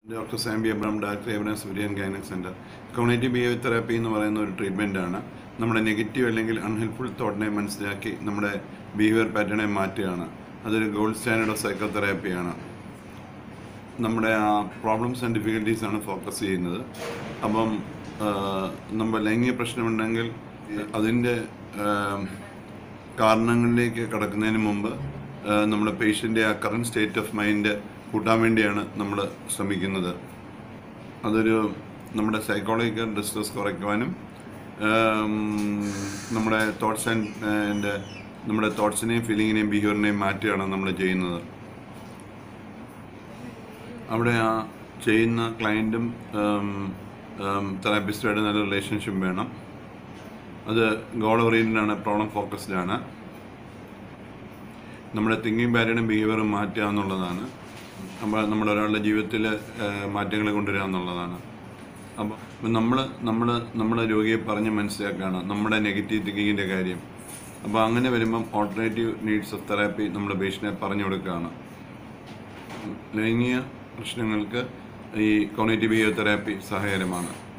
doctor Sambi Abraham director evidence വിരിയൻ gynaec centre cognitive behaviour therapy എന്ന് പറയുന്ന ഒരു ട്രീറ്റ്മെൻറ്റാണ് നമ്മുടെ നെഗറ്റീവ് അല്ലെങ്കിൽ അൺഹെൽപ്ഫുൾ തോട്ടിനെ മനസ്സിലാക്കി നമ്മുടെ ബിഹേവിയർ പാറ്റേണെ മാറ്റുകയാണ് അതൊരു ഗോൾഡ് സ്റ്റാൻഡേർഡ് ഓഫ് സൈക്കോ തെറാപ്പിയാണ് നമ്മുടെ ആ പ്രോബ്ലംസ് ആൻഡ് ഡിഫിക്കൽട്ടീസ് ആണ് ഫോക്കസ് ചെയ്യുന്നത് അപ്പം ആ, നമ്മൾ ലൈംഗിക പ്രശ്നമുണ്ടെങ്കിൽ അതിൻ്റെ ആ, കാരണങ്ങളിലേക്ക് കടക്കുന്നതിന് മുമ്പ് ആ, നമ്മുടെ പേഷ്യൻ്റെ ആ കറണ്ട് സ്റ്റേറ്റ് ഓഫ് മൈൻഡ് കൂട്ടാൻ വേണ്ടിയാണ് നമ്മൾ ശ്രമിക്കുന്നത് അതൊരു നമ്മുടെ സൈക്കോളജിക്കൽ ഡിസ്ട്രസ് കുറയ്ക്കുവാനും ആം, നമ്മുടെ തോട്ട്സ് ആൻഡ് നമ്മുടെ തോട്ട്സിനെയും ഫീലിങ്ങിനെയും ബിഹേവിയറിനെയും മാറ്റുകയാണ് നമ്മൾ ചെയ്യുന്നത് അവിടെ ആ ചെയ്യുന്ന ക്ലയൻറ്റും തെറാപ്പിസ്റ്റുമായിട്ട് നല്ല റിലേഷൻഷിപ്പ് വേണം അത് ഗോൾ ഓറിയൻറ്റഡ് ആണ് പ്രോബ്ലം ഫോക്കസ്ഡ് ആണ് നമ്മുടെ തിങ്കിങ് പാറ്റേണും ബിഹേവിയറും മാറ്റുക എന്നുള്ളതാണ് അപ്പോൾ നമ്മുടെ ഒരാളുടെ ജീവിതത്തിൽ മാറ്റങ്ങൾ കൊണ്ടുവരിക എന്നുള്ളതാണ് അപ്പോൾ നമ്മൾ നമ്മൾ നമ്മുടെ രോഗിയെ പറഞ്ഞ് മനസ്സിലാക്കുകയാണ് നമ്മുടെ നെഗറ്റീവ് തിങ്കിങ്ങിൻ്റെ കാര്യം അപ്പോൾ അങ്ങനെ വരുമ്പം ഓൾട്ടർനേറ്റീവ് നീഡ്സ് ഓഫ് തെറാപ്പി നമ്മുടെ പേഷ്യനെ പറഞ്ഞു കൊടുക്കുകയാണ് ലൈംഗിക പ്രശ്നങ്ങൾക്ക് ഈ കോഗ്നേറ്റീവ് ബിഹേവിയർ തെറാപ്പി സഹായകരമാണ്